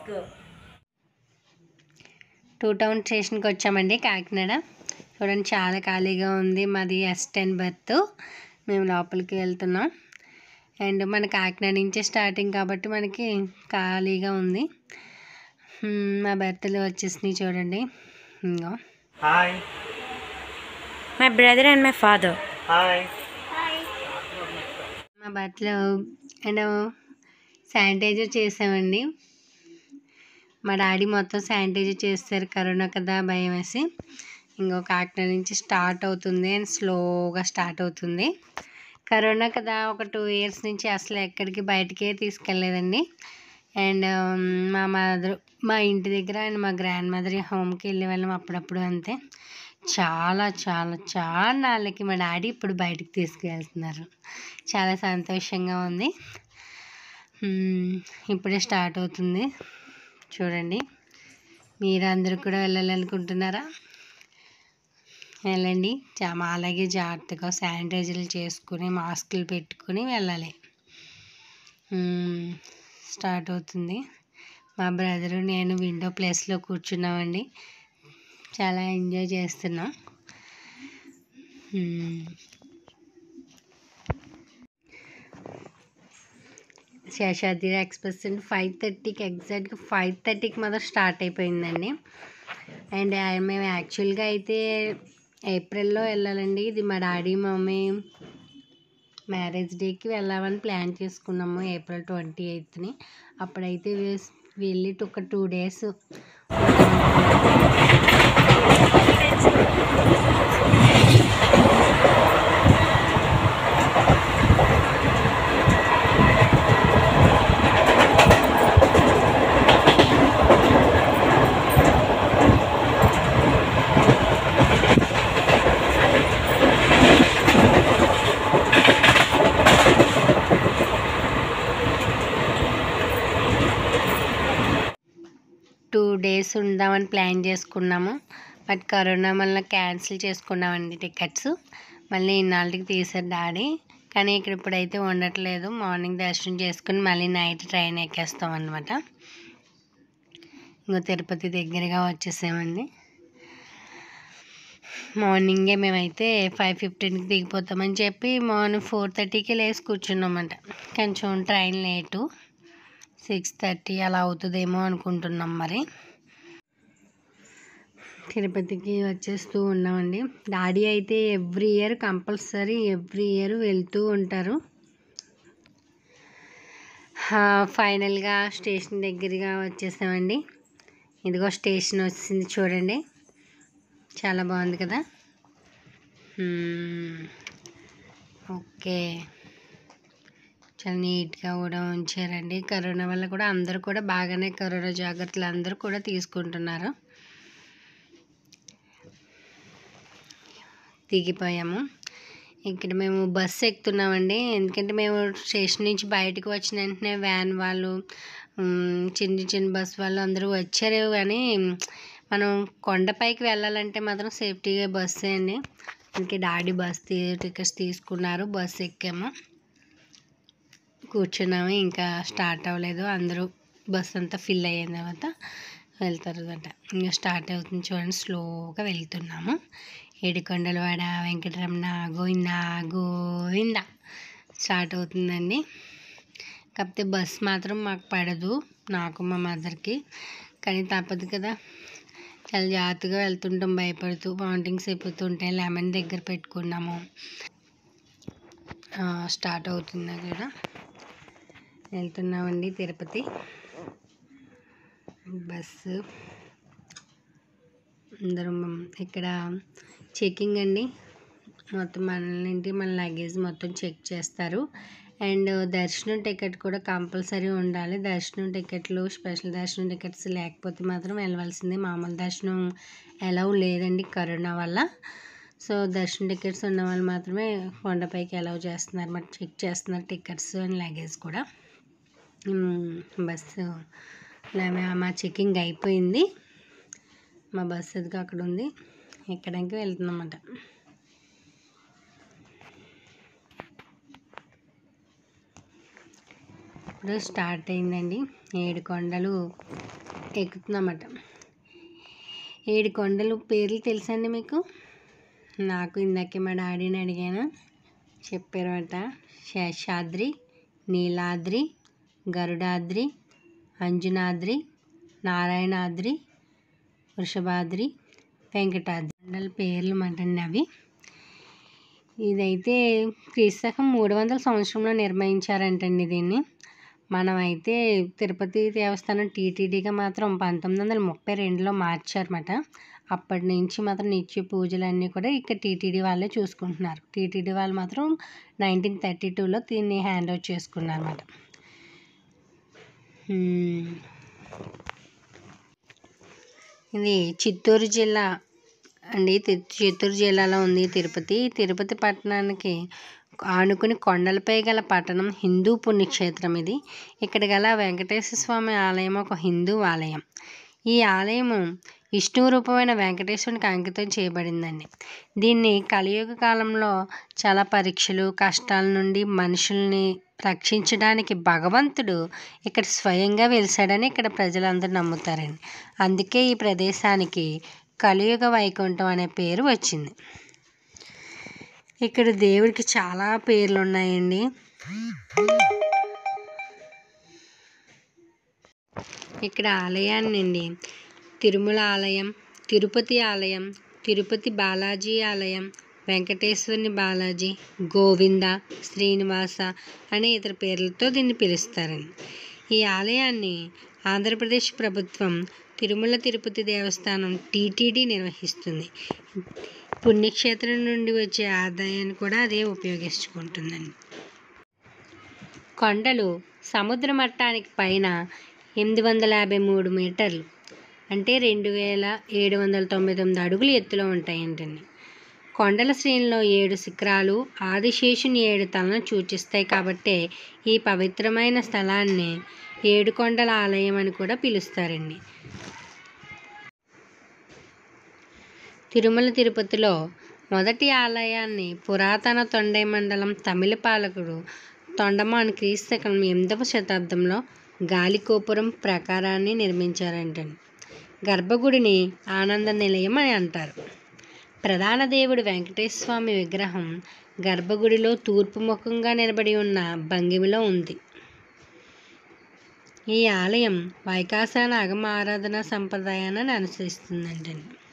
Back two town స్టేషన్కి వచ్చామండి కాకినాడ చూడండి చాలా ఖాళీగా ఉంది మాది ఎస్ టెన్ బర్త్ మేము లోపలికి వెళ్తున్నాం అండ్ మన కాకినాడ నుంచే స్టార్టింగ్ కాబట్టి మనకి ఖాళీగా ఉంది హ్మ్, మా బర్త్లు వచ్చేసినాయి చూడండి ఇంకో hi my brother and my father hi మా బట్టలు అండ్ శానిటైజర్ చేసామండి మా డాడీ మొత్తం శానిటైజర్ చేస్తారు కరోనా కదా భయం వేసి ఇంకో కాకినాడ నుంచి స్టార్ట్ అవుతుంది అండ్ స్లోగా స్టార్ట్ అవుతుంది కరోనా కదా ఒక టూ ఇయర్స్ నుంచి అసలు ఎక్కడికి బయటికే తీసుకెళ్ళలేదండి అండ్ మా మదర్ మా ఇంటి దగ్గర అండ్ మా గ్రాండ్ మదర్ హోమ్కి వెళ్ళే వాళ్ళం అప్పుడప్పుడు అంతే చాలా చాలా చాలా నాళ్ళకి మా డాడీ ఇప్పుడు బయటికి తీసుకెళ్తున్నారు చాలా సంతోషంగా ఉంది మ్మ్, ఇప్పుడే స్టార్ట్ అవుతుంది చూడండి మీరు అందరూ కూడా వెళ్ళాలనుకుంటున్నారా వెళ్ళండి చా మా అలాగే జాగ్రత్తగా శానిటైజర్లు చేసుకుని మాస్కులు పెట్టుకుని వెళ్ళాలి మ్మ్, స్టార్ట్ అవుతుంది మా బ్రదరు నేను విండో ప్లేస్లో కూర్చున్నామండి చాలా ఎంజాయ్ చేస్తున్నాం మ్మ్. శేషాద్రి ఎక్స్ప్రెస్ అండి ఫైవ్ థర్టీకి ఎగ్జాక్ట్గా ఫైవ్ థర్టీకి మాత్రం స్టార్ట్ అయిపోయిందండి అండ్ ఆ, మేము యాక్చువల్గా అయితే ఏప్రిల్లో వెళ్ళాలండి ఇది మా డాడీ మమ్మీ మ్యారేజ్ డేకి వెళ్ళామని ప్లాన్ చేసుకున్నాము ఏప్రిల్ ట్వంటీ ఎయిత్ని అప్పుడైతే వేస్- వెళ్ళి ఒక టూ డేస్ టూ డేస్ ఉందామని ప్లాన్ చేసుకున్నాము బట్ కరోనా వల్ల క్యాన్సిల్ చేసుకున్నామండి టికెట్స్ మళ్ళీ ఇన్నాళ్ళకి తీసారు డాడీ కానీ ఇక్కడ ఇప్పుడైతే ఉండట్లేదు మార్నింగ్ దర్శనం చేసుకుని మళ్ళీ నైట్ ట్రైన్ ఎక్కేస్తాం అనమాట ఇంకో తిరుపతి దగ్గరగా వచ్చేసామండి మార్నింగే మేమైతే ఫైవ్ ఫిఫ్టీన్కి దిగిపోతామని చెప్పి మార్నింగ్ ఫోర్ థర్టీకి లేసి కూర్చున్నామంట కొంచెం ట్రైన్ లేటు సిక్స్ థర్టీ అలా అవుతుందేమో అనుకుంటున్నాం మరి తిరుపతికి వచ్చేస్తూ ఉన్నామండి డాడీ అయితే every year compulsory every year వెళ్తూ ఉంటారు ఫైనల్గా స్టేషన్ దగ్గరగా వచ్చేసామండి ఇదిగో స్టేషన్ వచ్చింది చూడండి చాలా బాగుంది కదా మ్మ్. ఓకే చాలా నీట్గా కూడా ఉంచారండి కరోనా వల్ల కూడా అందరూ కూడా బాగానే కరోనా జాగ్రత్తలు అందరూ కూడా తీసుకుంటున్నారు దిగిపోయాము ఇక్కడ మేము బస్సు ఎక్కుతున్నామండి ఎందుకంటే మేము స్టేషన్ నుంచి బయటకు వచ్చిన వెంటనే వ్యాన్ వాళ్ళు ఉమ్, చిన్న చిన్న బస్ వాళ్ళు అందరూ వచ్చారు కానీ మనం కొండపైకి వెళ్ళాలంటే మాత్రం సేఫ్టీగా బస్సే అండి అందుకే డాడీ బస్ తీ టికెట్స్ తీసుకున్నారు బస్ ఎక్కాము కూర్చున్నాము ఇంకా స్టార్ట్ అవ్వలేదు అందరూ బస్ అంతా ఫిల్ అయిన తర్వాత వెళ్తారు అనమాట ఇంకా స్టార్ట్ అవుతుంది చూడండి స్లోగా వెళ్తున్నాము ఏడుకొండలవాడ వెంకటరమణ గోవింద గోవింద స్టార్ట్ అవుతుందండి కాకపోతే బస్ మాత్రం మాకు పడదు నాకు మా మదర్కి కానీ తప్పదు కదా చాలా జాగ్రత్తగా వెళ్తుంటాం భయపడుతూ వామిటింగ్స్ అయిపోతుంటాయి లెమన్ దగ్గర పెట్టుకున్నాము ఆ, స్టార్ట్ అవుతుంది కదా వెళ్తున్నామండి తిరుపతి బస్సు అందరం ఇక్కడ చెకింగ్ అండి మొత్తం మనల్ని మన లగేజ్ మొత్తం చెక్ చేస్తారు అండ్ దర్శనం టికెట్ కూడా కంపల్సరీ ఉండాలి దర్శనం టికెట్లు స్పెషల్ దర్శనం టికెట్స్ లేకపోతే మాత్రం వెళ్ళవలసిందే మామూలు దర్శనం ఎలా లేదండి కరోనా వల్ల సో దర్శనం టికెట్స్ ఉన్న వాళ్ళు మాత్రమే కొండపైకి అలౌ చేస్తున్నారు మరి చెక్ చేస్తున్నారు టికెట్స్ అండ్ లగేజ్ కూడా మ్మ్, బస్సు ఇలా మా- మా చెకింగ్ అయిపోయింది మా బస్సు ఎదుగు అక్కడ ఉంది ఎక్కడానికి వెళ్తుందన్నమాట ఇప్పుడు స్టార్ట్ అయిందండి ఏడు కొండలు ఎక్కుతున్నామట ఏడు కొండలు పేర్లు తెలుసండి మీకు నాకు ఇందాకే మా డాడీని అడిగాను చెప్పారట శేషాద్రి నీలాద్రి గరుడాద్రి అంజనాద్రి నారాయణాద్రి వృషభాద్రి వెంకటాద్రి కొండల పేర్లు అంటండి అవి ఇదైతే క్రీస్తకం మూడు వందల సంవత్సరంలో నిర్మించారంటండి దీన్ని మనమైతే తిరుపతి దేవస్థానం టీటీడీగా మాత్రం పంతొమ్మిది వందల ముప్పై రెండులో మార్చారన్నమాట అప్పటి నుంచి మాత్రం నిత్య పూజలన్నీ కూడా ఇక్కడ టీటీడీ వాళ్ళే చూసుకుంటున్నారు టీటీడీ వాళ్ళు మాత్రం నైన్టీన్ థర్టీ టూలో దీన్ని హ్యాండ్ ఓవర్ చేసుకున్నారు అన్నమాట ఇది చిత్తూరు జిల్లా అండి తి- చిత్తూరు జిల్లాలో ఉంది తిరుపతి తిరుపతి పట్టణానికి ఆనుకుని కొండలపై గల పట్టణం హిందూ పుణ్యక్షేత్రం ఇది ఇక్కడ గల వెంకటేశ్వర స్వామి ఆలయం ఒక హిందూ ఆలయం ఈ ఆలయం విష్ణు రూపమైన వెంకటేశ్వరునికి అంకితం చేయబడిందండి దీన్ని కలియుగ కాలంలో చాలా పరీక్షలు కష్టాల నుండి మనుషుల్ని రక్షించడానికి భగవంతుడు ఇక్కడ స్వయంగా వెలిసాడని ఇక్కడ ప్రజలందరూ నమ్ముతారండి అందుకే ఈ ప్రదేశానికి కలియుగ వైకుంఠం అనే పేరు వచ్చింది ఇక్కడ దేవుడికి చాలా పేర్లు ఉన్నాయండి ఇక్కడ ఆలయాన్ని అండి తిరుమల ఆలయం తిరుపతి ఆలయం తిరుపతి బాలాజీ ఆలయం వెంకటేశ్వరుని బాలాజీ గోవింద శ్రీనివాస అనే ఇతర పేర్లతో దీన్ని పిలుస్తారండి ఈ ఆలయాన్ని ఆంధ్రప్రదేశ్ ప్రభుత్వం తిరుమల తిరుపతి దేవస్థానం టీటీడీ నిర్వహిస్తుంది పుణ్యక్షేత్రం నుండి వచ్చే ఆదాయాన్ని కూడా అదే ఉపయోగించుకుంటుందండి కొండలు సముద్ర మట్టానికి పైన ఎనిమిది వందల యాభై మూడు మీటర్లు అంటే రెండు వేల ఏడు వందల తొంభై తొమ్మిది అడుగులు ఎత్తులో ఉంటాయంటండి కొండల శ్రేణిలో ఏడు శిఖరాలు ఆదిశేషుని ఏడు తలను సూచిస్తాయి కాబట్టే ఈ పవిత్రమైన స్థలాన్ని ఏడు కొండల ఆలయం అని కూడా పిలుస్తారండి తిరుమల తిరుపతిలో మొదటి ఆలయాన్ని పురాతన తొండై మండలం తమిళ పాలకుడు తొండమాన్ క్రీస్తకం ఎనిమిదవ శతాబ్దంలో గాలిగోపురం ప్రకారాన్ని నిర్మించారంటండి గర్భగుడిని ఆనంద నిలయం అని అంటారు ప్రధాన దేవుడు వెంకటేశ్వర స్వామి విగ్రహం గర్భగుడిలో తూర్పు ముఖంగా నిలబడి ఉన్న భంగిమలో ఉంది ఈ ఆలయం వైకాసాన అగమ ఆరాధన సంప్రదాయాన్ని అనుసరిస్తుందంటండి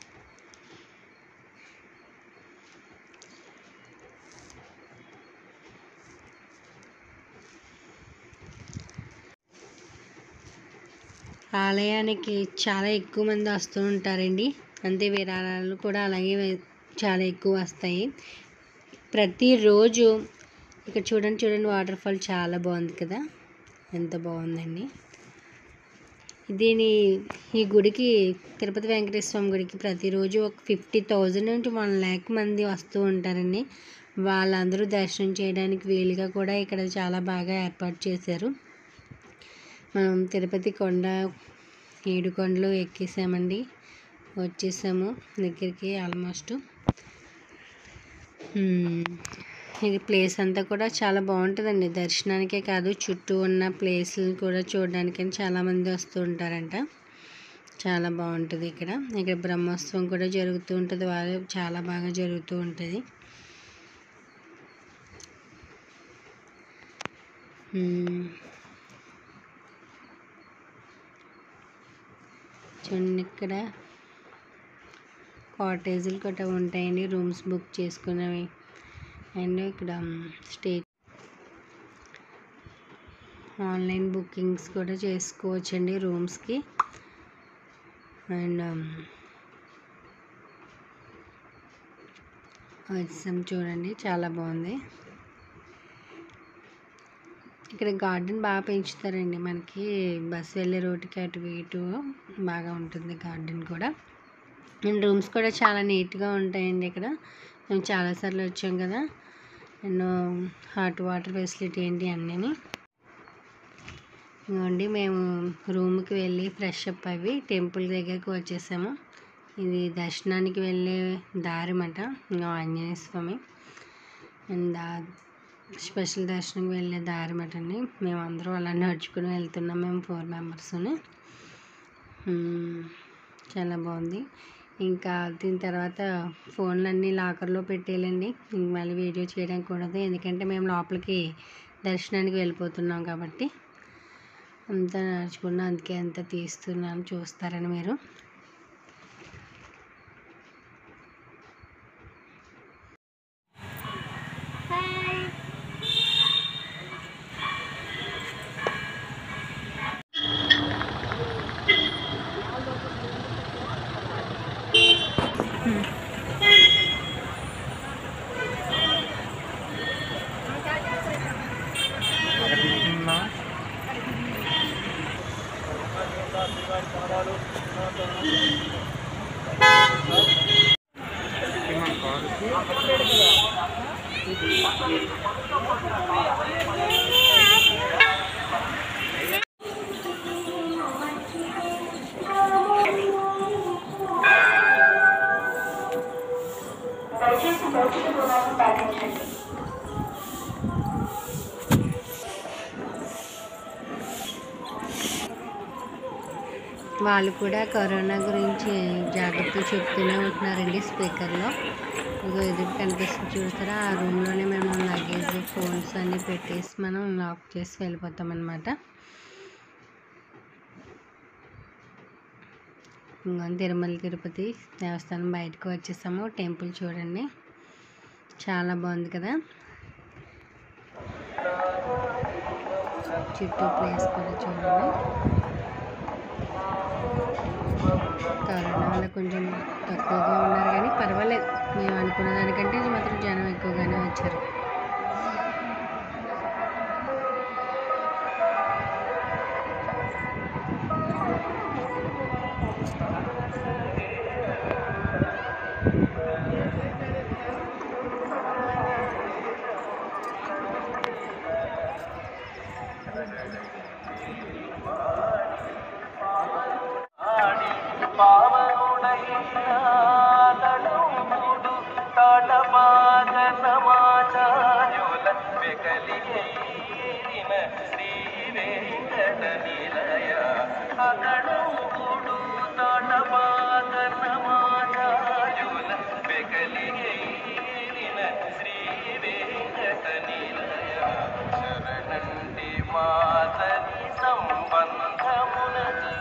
ఆలయానికి చాలా ఎక్కువ మంది వస్తూ ఉంటారండి అంతే విరాళాలు కూడా అలాగే వే- చాలా ఎక్కువ వస్తాయి ప్రతిరోజు ఇక్కడ చూడండి చూడండి వాటర్ ఫాల్ చాలా బాగుంది కదా ఎంత బాగుందండి దీని ఈ గుడికి తిరుపతి వెంకటేశ్వర స్వామి గుడికి ప్రతిరోజు ఒక ఫిఫ్టీ థౌజండ్ నుంచి వన్ ల్యాక్ మంది వస్తూ ఉంటారండి వాళ్ళందరూ దర్శనం చేయడానికి వీలుగా కూడా ఇక్కడ చాలా బాగా ఏర్పాటు చేశారు మనం తిరుపతి కొండ ఏడు కొండలు ఎక్కేసామండి వచ్చేసాము దగ్గరికి ఆల్మోస్ట్ ఇది ప్లేస్ అంతా కూడా చాలా బాగుంటుందండి దర్శనానికే కాదు చుట్టూ ఉన్న ప్లేస్లు కూడా చూడడానికి చాలామంది వస్తూ ఉంటారంట చాలా బాగుంటుంది ఇక్కడ ఇక్కడ బ్రహ్మోత్సవం కూడా జరుగుతూ ఉంటుంది వాళ్ళు చాలా బాగా జరుగుతూ ఉంటుంది మ్మ్. చూడండి ఇక్కడ కాటేజీలు కూడా ఉంటాయండి రూమ్స్ బుక్ చేసుకున్నవి అండ్ ఇక్కడ స్టే ఆన్లైన్ బుకింగ్స్ కూడా చేసుకోవచ్చండి రూమ్స్కి అండ్ వచ్చాం చూడండి చాలా బాగుంది ఇక్కడ గార్డెన్ బాగా పెంచుతారండి మనకి బస్ వెళ్ళే రోడ్డుకి అటు ఇటు బాగా ఉంటుంది గార్డెన్ కూడా అండ్ రూమ్స్ కూడా చాలా నీట్గా ఉంటాయండి ఇక్కడ మేము చాలాసార్లు వచ్చాం కదా ఎన్నో హాట్ వాటర్ ఫెసిలిటీ ఏంటి అన్నీ ఇదిగోండి మేము రూమ్కి వెళ్ళి ఫ్రెష్ అప్ అవి టెంపుల్ దగ్గరికి వచ్చేసాము ఇది దర్శనానికి వెళ్ళే దారి మాట ఇంకా Anjaneya Swami and the special దర్శనంకి వెళ్ళే దారి మాట అండి మేమందరం అలా నడుచుకుని వెళ్తున్నాం మేము ఫోర్ మెంబర్స్ని చాలా బాగుంది ఇంకా దీని తర్వాత ఫోన్లన్నీ లాకర్లో పెట్టేయాలండి ఇంక మళ్ళీ వీడియో చేయడానికి కూడదు ఎందుకంటే మేము లోపలికి దర్శనానికి వెళ్ళిపోతున్నాం కాబట్టి అంతా నడుచుకున్నా అందుకే అంతా తీస్తున్నాను చూస్తారని మీరు వాళ్ళు కూడా కరోనా గురించి జాగ్రత్తలు చెప్తూనే ఉంటున్నారండి స్పీకర్లో ఇదిగో ఎదురు కనిపిస్తుంది చూస్తారా ఆ రూమ్లోనే మేము లగేజ్ ఫోన్స్ అన్నీ పెట్టేసి మనం లాక్ చేసి వెళ్ళిపోతాం అనమాట ఇంకా తిరుమల తిరుపతి దేవస్థానం బయటకు వచ్చేసాము టెంపుల్ చూడండి చాలా బాగుంది కదా చుట్టూ ప్లేస్ కూడా చూడండి కరోనా వల్ల కొంచెం తక్కువగా ఉన్నారు కానీ పర్వాలేదు మేము అనుకున్న దానికంటే మాత్రం జనం ఎక్కువగానే వచ్చారు తాటపాదనమాచార్యుల వెకలియైన శ్రీ వెంకట నిలయ అగణుడు తాటపాదనమాచార్యుల వెకలియైన శ్రీ వెంకట నిలయ శరణండి మాతని సంబంధమునది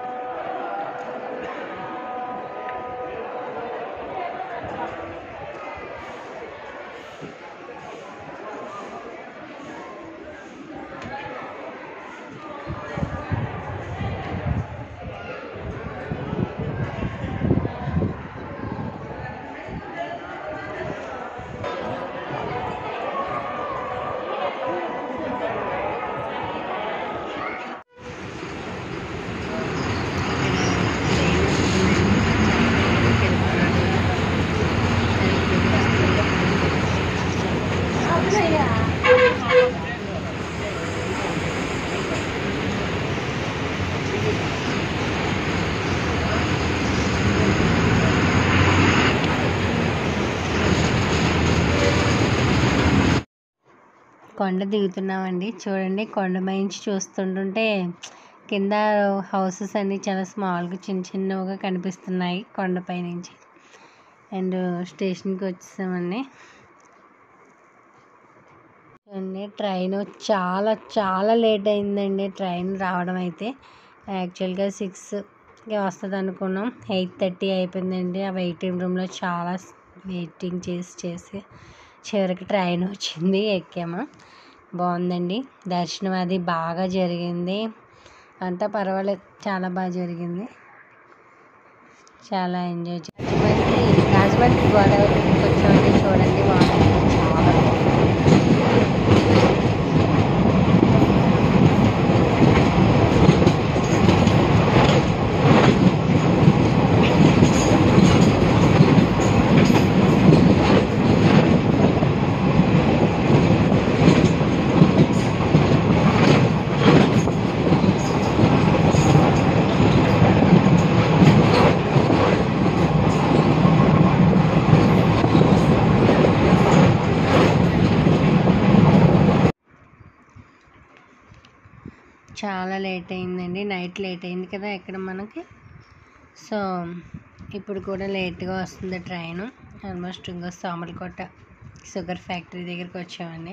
కొండ దిగుతున్నామండి చూడండి కొండ పైనుంచి చూస్తుంటుంటే కింద హౌసెస్ అన్నీ చాలా స్మాల్గా చిన్న చిన్నవిగా కనిపిస్తున్నాయి కొండపై నుంచి అండ్ స్టేషన్కి వచ్చేసామండి అండి ట్రైన్ చాలా చాలా లేట్ అయిందండి ట్రైన్ రావడం అయితే యాక్చువల్గా సిక్స్కి వస్తుంది అనుకున్నాం ఎయిట్ థర్టీ అయిపోయిందండి ఆ వెయిటింగ్ రూమ్లో చాలా వెయిటింగ్ చేసి చేసి చివరికి ట్రైన్ వచ్చింది ఎక్కాము బాగుందండి దర్శనం అది బాగా జరిగింది అంతా పర్వాలేదు చాలా బాగా జరిగింది చాలా ఎంజాయ్ చేసి రాజమండ్రి గోదావరి వచ్చామండి చూడండి బాగుంది చాలా బాగుంది చాలా లేట్ అయిందండి నైట్ లేట్ అయింది కదా ఇక్కడ మనకి సో ఇప్పుడు కూడా లేట్గా వస్తుంది ట్రైన్ ఆల్మోస్ట్ ఇంకా సామర్లకోట షుగర్ ఫ్యాక్టరీ దగ్గరికి వచ్చామండి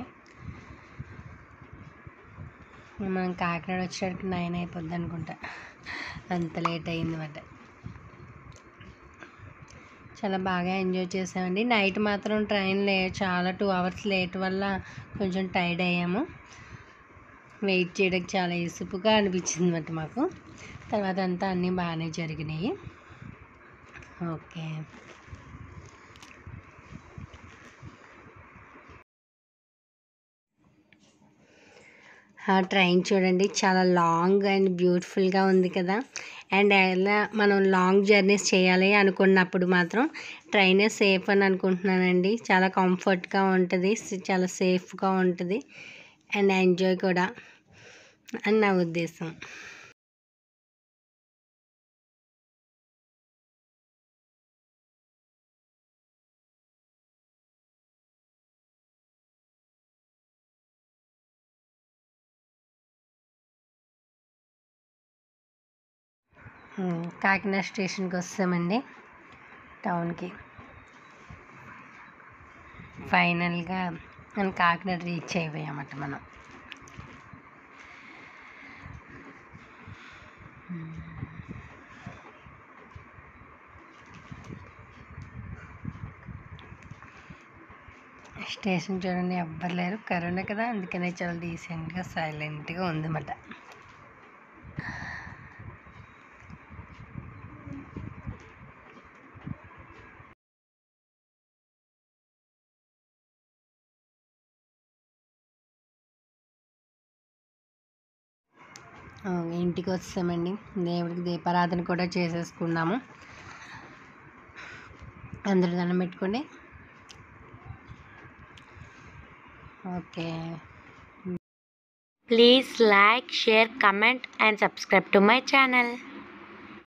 మనం కాకినాడ వచ్చేసరికి నైన్ అయిపోద్ది అనుకుంటా అంత లేట్ అయింది మాట చాలా బాగా ఎంజాయ్ చేసామండి నైట్ మాత్రం ట్రైన్ లే చాలా టూ అవర్స్ లేట్ వల్ల కొంచెం టైర్డ్ అయ్యాము వెయిట్ చేయడానికి చాలా ఇసుపుగా అనిపించింది అన్నమాట మాకు తర్వాత అంతా అన్నీ బాగానే జరిగినాయి ఓకే ఆ ట్రైన్ చూడండి చాలా లాంగ్ అండ్ బ్యూటిఫుల్గా ఉంది కదా అండ్ ఎలా మనం లాంగ్ జర్నీస్ చేయాలి అనుకున్నప్పుడు మాత్రం ట్రైనే సేఫ్ అని అనుకుంటున్నానండి చాలా కంఫర్ట్గా ఉంటుంది చాలా సేఫ్గా ఉంటుంది అండ్ ఎంజాయ్ కూడా అని నా ఉద్దేశం ఉమ్, కాకినాడ స్టేషన్కి వస్తామండి టౌన్కి ఫైనల్గా మనం కాకినాడ రీచ్ అయిపోయామట మనం స్టేషన్ చూడండి ఎవ్వరు లేరు కరోనా కదా అందుకనే చాలా డీసెంట్గా సైలెంట్గా ఉందన్నమాట ఆ, ఇంటికి వచ్చామండి దేవుడికి దీపారాధన కూడా చేసేసుకున్నాము అందరూ దండం పెట్టుకోండి okay Please like, share, comment and subscribe to my channel.